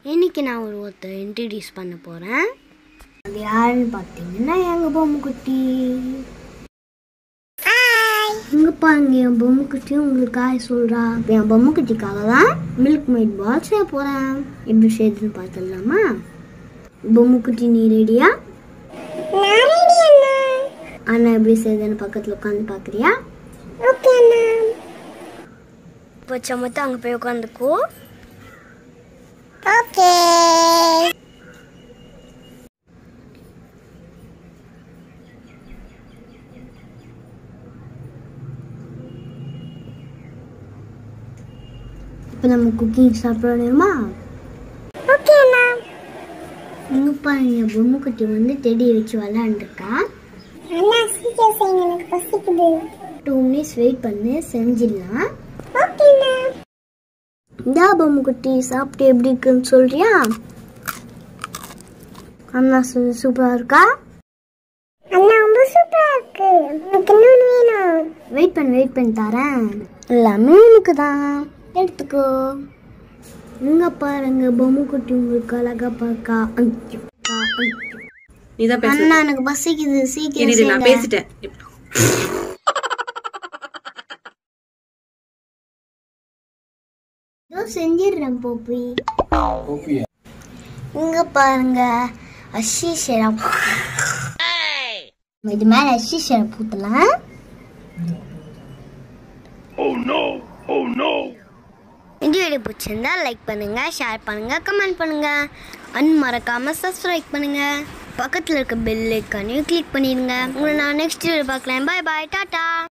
இன்னைக்கு நான் ஒரு ஒருத்தர் இன்ட்ரடியூஸ் பண்ண போகிறேன் அது யாருன்னு பார்த்தீங்கன்னா எங்கள் பொம்முக்குட்டி இங்க பாருங்க என் பொம்முக்குட்டி உங்களுக்கு ஆய் சொல்றா இப்ப என் பொம்முக்குட்டிக்காக தான் மில்க் மைட் பால் செய்ய போறேன் எப்படி செய்யுதுன்னு பார்த்துடலாமா பொம்முக்குட்டி நீ ரெடியா அண்ணா எப்படி செய்யுதுன்னு பக்கத்துல உட்காந்து பாக்குறியா ஓகே அண்ணா இப்போ சமத்து அங்கே போய் உட்காந்துக்கோ ஓகே இப்போ நம்ம குக்கிங் சாப்பிடணுமா ஓகே அண்ணா இங்க பாருங்க பொம்முக்குட்டி வந்து டெடி வச்சு விளையாண்டுருக்கா அண்ணா சீக்கிரம் செய்யுங்க எனக்கு பசிக்குது டூ மினிட்ஸ் வெயிட் பண்ணி செஞ்சிடலாம் ஓகேண்ணா இந்தா பொம்முக்குட்டி சாப்பிட்டு எப்படி இருக்குன்னு சொல்றியா அண்ணா சூப்பரா இருக்கா அண்ணா ரொம்ப சூப்பரா இருக்கு எனக்கு இன்னொன்று வேணும் வெயிட் பண்ணி வெயிட் பண்ணி தரேன் எல்லாமே உனக்கு தான் எடுத்துக்கோ இங்க பாருங்க பொம்முக்குட்டி உங்களுக்கு அழகா பார்க்கா ஐயோ, அக்கா, ஐயோ. நீ தான் பேச அண்ணா எனக்கு பசிக்குது சீக்கிரம் இரு, நான் செய்யுங்க. பேசிட்டேன் இதோ செஞ்சிடுறேன் போப்பி இங்க பாருங்க அஷி ஷெரப் இது மேல அஷி ஷெரப் ஊத்தலாம் இந்த வீடியோ பிடிச்சிருந்தா லைக் பண்ணுங்க ஷேர் பண்ணுங்க கமெண்ட் பண்ணுங்க அண்ட் மறக்காம சப்ஸ்கிரைப் பண்ணுங்க பக்கத்தில் இருக்க பெல் ஐக்கானையும் கிளிக் பண்ணிடுங்க உங்களை நான் நெக்ஸ்ட் வீடியோ பார்க்கலாம் பாய் பாய் டாடா